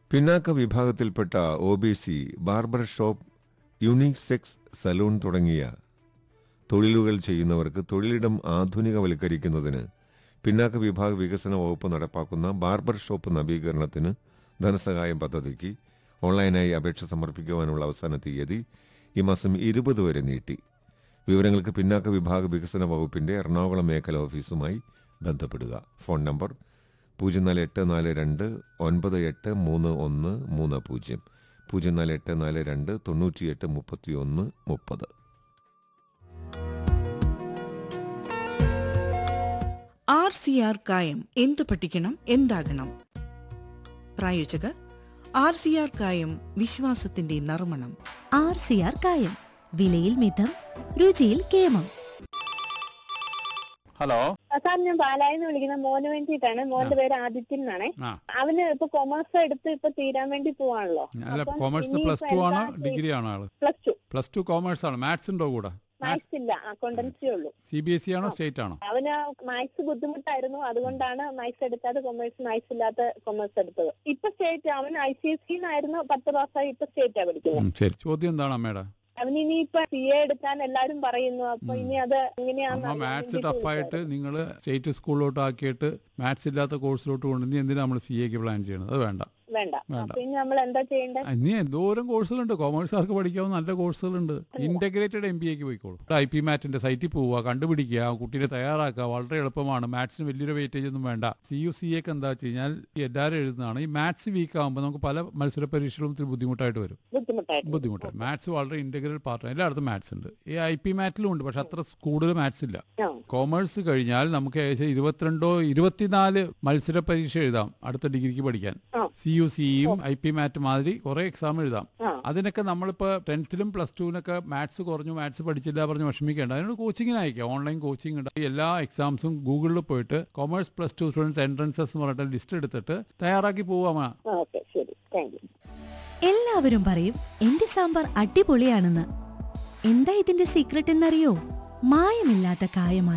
പിന്നാക്ക വിഭാഗത്തിൽപ്പെട്ട O B C barber shop unisex salon തുടങ്ങിയ തൊഴിലുകൾ ചെയ്യുന്നവർക്ക് തൊഴിലിടം ആധുനികവൽക്കരിക്കുന്നതിന് പിന്നാക്ക വിഭാഗ വികസന വകുപ്പ് നടപ്പാക്കുന്ന ബാർബർ ഷോപ്പ് നവീകരണത്തിന് ധനസഹായം പദ്ധതിക്ക് ഓൺലൈനായി അപേക്ഷ സമർപ്പിക്കുവാനുള്ള അവസാന തീയതി ഈ മാസം ഇരുപത് വരെ നീട്ടി വിവരങ്ങൾക്ക് പിന്നാക്ക വിഭാഗ വികസന വകുപ്പിന്റെ എറണാകുളം മേഖല ഓഫീസുമായി ബന്ധപ്പെടുക ഫോൺ നമ്പർ പൂജ്യം നാല് എട്ട് നാല് രണ്ട് ഒൻപത് എട്ട് മൂന്ന് ഒന്ന് മൂന്ന് പൂജ്യം പൂജ്യം നാല് എട്ട് നാല് രണ്ട് തൊണ്ണൂറ്റിയെട്ട് മുപ്പത്തി ഒന്ന് മുപ്പത് ആർ സി ആർ കായം എന്തു പഠിക്കണം എന്താകണം പ്രായോജകർ ആർ സി ആർ കായം വിശ്വാസത്തിന്റെ നറുമണം ആർ സി ആർ കായം വിലയിൽ മിതം രുചിയിൽ കേമം ഹലോ സാർ ഞാൻ പാലായിന്ന് വിളിക്കുന്ന മോന് വേണ്ടിയിട്ടാണ് മോന്റെ പേര് ആദിത്യൻ എന്നാണേ ആ അവന് ഇപ്പൊ കൊമേഴ്സ് എടുത്ത് ഇപ്പൊ തീരാൻ വേണ്ടി പോവാണല്ലോ അല്ല അപ്പം കോമേഴ്സ് ഇനിയിപ്പോ പ്ലസ് ടു ആണോ എന്താ ഡിഗ്രി ആണോ ആള് plus two plus two commerce ആണ് മാത്സ് ഉണ്ടോ കൂടെ മാത്സ് ഇല്ല അക്കൗണ്ടൻസി ഉള്ളൂ സി ബി എസ് ഇ ആണോ സ്റ്റേറ്റ് ആണോ അവന് മാത്സ് ബുദ്ധിമുട്ടായിരുന്നു അതുകൊണ്ടാണ് മാത്സ് എടുക്കാതെ കൊമേഴ്സ് മാത്സ് ഇല്ലാത്ത കൊമേഴ്സ് എടുത്തത് ഇപ്പൊ സ്റ്റേറ്റ് അവൻ ഐ സി എസ് സിന്നായിരുന്നു പത്ത് പാസ്സായി ഇപ്പൊ സ്റ്റേറ്റാ പഠിക്കുന്നത് ഉം, ശരി ചോദ്യം എന്താണ് അമ്മയുടെ അവന് ഇനിയിപ്പൊ സി എ എടുക്കാൻ എല്ലാരും പറയുന്നു അപ്പൊ ഇനി അത് എങ്ങനെയാന്ന് അമ്മ അറിയാൻ മാത്സ് വേണ്ടിയിട്ട് ടഫായിട്ട് വിളിച്ചതാ. നിങ്ങൾ സ്റ്റേറ്റ് സ്കൂളിലോട്ട് ആക്കിയിട്ട് മാത്സ് ഇല്ലാത്ത കോഴ്സിലോട്ട് കൊണ്ടുവന്ന് എന്തിനാ നമ്മൾ സി എക്ക് പ്ലാൻ ചെയ്യണത് അത് വേണ്ട വേണ്ട വേണ്ട. അപ്പൊ ഇനി നമ്മൾ എന്താ ചെയ്യേണ്ടത് ആ, ഇനി എന്തോരം കോഴ്സുകളുണ്ട് കോമേഴ്സുകാർക്ക് പഠിക്കാവുന്ന നല്ല കോഴ്സുകളുണ്ട് ഇന്റഗ്രേറ്റഡ് എം ബി എക്ക് പോയിക്കോളൂ ഐ പി മാറ്റിന്റെ സൈറ്റിൽ പോവുക കണ്ടുപിടിക്കുക കുട്ടീനെ തയ്യാറാക്കുക വളരെ എളുപ്പമാണ് മാത്സിന് വലിയൊരു വെയിറ്റേജ് ഒന്നും വേണ്ട സി യു സി ഒക്കെ എന്താ വെച്ച് കഴിഞ്ഞാൽ എല്ലാവരും എഴുതുന്നതാണ് ഈ മാത്സ് വീക്ക് ആകുമ്പോൾ നമുക്ക് പല മത്സര പരീക്ഷകളും ഇത്തിരി ബുദ്ധിമുട്ടായിട്ട് വരും ബുദ്ധിമുട്ടായിരുന്നു ബുദ്ധിമുട്ട് മാത്സ് വളരെ ഇന്റഗ്രൽ പാർട്ടാണ് എല്ലായിടത്തും മാത്സ് ഉണ്ട് ഈ ഐ പി മാറ്റിലും ഉണ്ട് പക്ഷെ അത്ര കൂടുതൽ മാത്സ് ഇല്ല ആ കോമേഴ്സ് കഴിഞ്ഞാൽ നമുക്ക് ഏകദേശം ഇരുപത്തിരണ്ടോ ഇരുപത്തിനാല് മത്സര പരീക്ഷ എഴുതാം അടുത്ത ഡിഗ്രിക്ക് പഠിക്കാൻ ആ. സി യു സിയും ഐ പി മാറ്റ് മാതിരി കുറെ എക്സാം എഴുതാം ആ. അതിനൊക്കെ നമ്മളിപ്പോ ടെൻത്തിലും പ്ലസ് ടുവിനൊക്കെ മാത്സ് കുറഞ്ഞു മാത്സ് പഠിച്ചില്ല പറഞ്ഞ് വിഷമിക്കേണ്ട അതിനോട് കോച്ചിങ്ങിന് അയക്കാം ഓൺലൈൻ കോച്ചിങ് ഉണ്ട് ഈ എല്ലാ എക്സാംസും ഗൂഗിളിൽ പോയിട്ട് commerce plus two students entrances എന്ന് പറഞ്ഞിട്ട് ലിസ്റ്റ് എടുത്തിട്ട് തയ്യാറാക്കി പോവാമ ഓക്കെ ശരി താങ്ക് യു എല്ലാവരും പറയും എന്റെ സാമ്പാർ അടിപൊളിയാണെന്ന് എന്താ ഇതിന്റെ സീക്രട്ട് എന്നറിയോ മായമില്ലാത്ത കായമായി